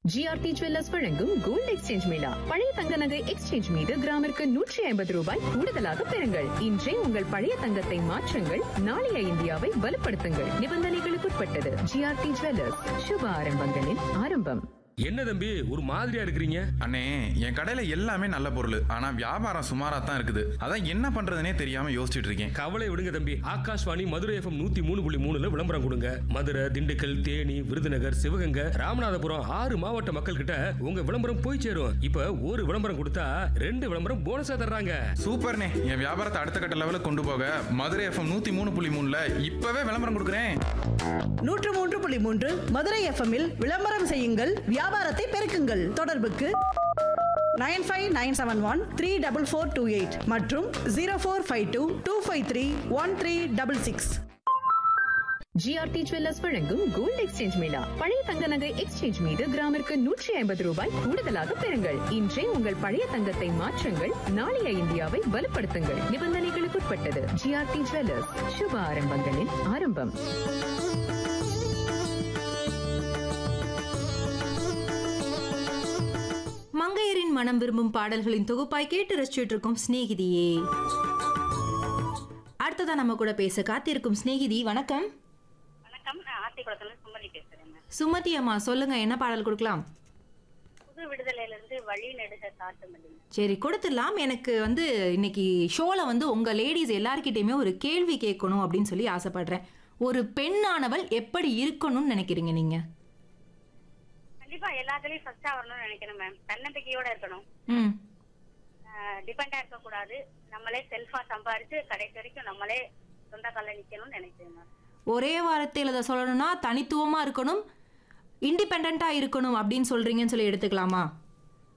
GRT jewellers வழங்கும் gold exchange mela பழைய தங்க நகை எக்ஸ்சேஞ்ச் மீது கிராமிற்கு நூற்றி ஐம்பது ரூபாய் கூடுதலாக பெறுங்கள் இன்றே உங்கள் பழைய தங்கத்தை மாற்றுங்கள் நாளைய இந்தியாவை வலுப்படுத்துங்கள் நிபந்தனைகளுக்குட்பட்டது ஜிஆர்டி ஜுவல்லர்ஸ் சுப ஆரம்பங்களின் ஆரம்பம் என்ன தம்பி ஒரு மாதிரியா இருக்கிறீங்க அண்ணே என் கடையில எல்லாமே நல்ல பொருள் ஆனா வியாபாரம் சுமாரா தான் இருக்குது அதான் என்ன பண்றதுனே தெரியாம யோசிச்சுட்டு இருக்கேன் கவலை விடுங்க தம்பி ஆகாஷ்வாணி மதுரை எஃப்எம் நூத்தி மூணு புள்ளி மூணுல விளம்பரம் கொடுங்க மதுரை திண்டுக்கல் தேனி விருதுநகர் சிவகங்கை ராமநாதபுரம் ஆறு மாவட்ட மக்கள் கிட்ட உங்க விளம்பரம் போய் சேரும் இப்ப ஒரு விளம்பரம் கொடுத்தா ரெண்டு விளம்பரம் போனஸா தர்றாங்க சூப்பர்ண்ணே என் வியாபாரத்தை அடுத்த கட்ட லெவலுக்கு கொண்டு போக மதுரை எஃப்எம் நூத்தி மூணு புள்ளி மூணுல இப்பவே விளம்பரம் கொடுக்குறேன் நூற்று மூன்று புள்ளி மூன்று மதுரை எஃப்எம்மில் விளம்பரம் செய்யுங்கள் வியாபாரத்தை பெருக்குங்கள் தொடர்புக்கு nine five nine seven one three double four two eight மற்றும் zero four five two two five three one three double six GRT jewellers வழங்கும் கோல்ட் எக்ஸ்சேஞ்ச் மேளா பழைய தங்க நகை எக்ஸ்சேஞ்ச் மீது கிராமிற்கு நூற்றி ஐம்பது ரூபாய் கூடுதலாக பெறுங்கள் இன்றே உங்கள் பழைய தங்கத்தை மாற்றுங்கள் நாளைய இந்தியாவை வலுப்படுத்துங்கள் நிபந்தனைகளுக்குட்பட்டது ஜிஆர்டி ஜுவல்லர்ஸ் சுப ஆரம்பங்களின் ஆரம்பம் மங்கையரின் மனம் விரும்பும் பாடல்களின் தொகுப்பாய் கேட்டு ரசிச்சுட்டு இருக்கும் சிநேகிதியே அடுத்ததா நம்ம கூட பேச காத்திருக்கும் சிநேகிதி வணக்கம் வணக்கம் நான் ஆத்திக்குளத்துல சுமதி பேசுறேங்க சுமதி அம்மா சொல்லுங்க என்ன பாடல் கொடுக்கலாம் புது விடுதலையில இருந்து வழி நெடுக காட்டு மல்லிகை சரி கொடுத்துடலாம் எனக்கு வந்து இன்னைக்கு ஷோல வந்து உங்க லேடிஸ் எல்லார்கிட்டயுமே ஒரு கேள்வி கேட்கணும் அப்படின்னு சொல்லி ஆசைப்படுறேன் ஒரு பெண்ணானவள் எப்படி இருக்கணும்னு நினைக்கிறீங்க நீங்க கண்டிப்பா எல்லாத்துலயும் ஃபர்ஸ்டா வரணும்னு நினைக்கிறேன் மேம் தன்னம்பிக்கையோட இருக்கணும் ம் டிபெண்டா இருக்க கூடாது நம்மளே செல்ஃபா சம்பாரிச்சு கடைசி வரைக்கும் நம்மளே சொந்த கால்ல நிக்கணும்னு நினைக்கிறேன் மேம் ஒரே வாரத்தில் அதை சொல்லணும்னா தனித்துவமா இருக்கணும் இண்டிபெண்டா இருக்கணும் அப்படின்னு சொல்றீங்கன்னு சொல்லி எடுத்துக்கலாமா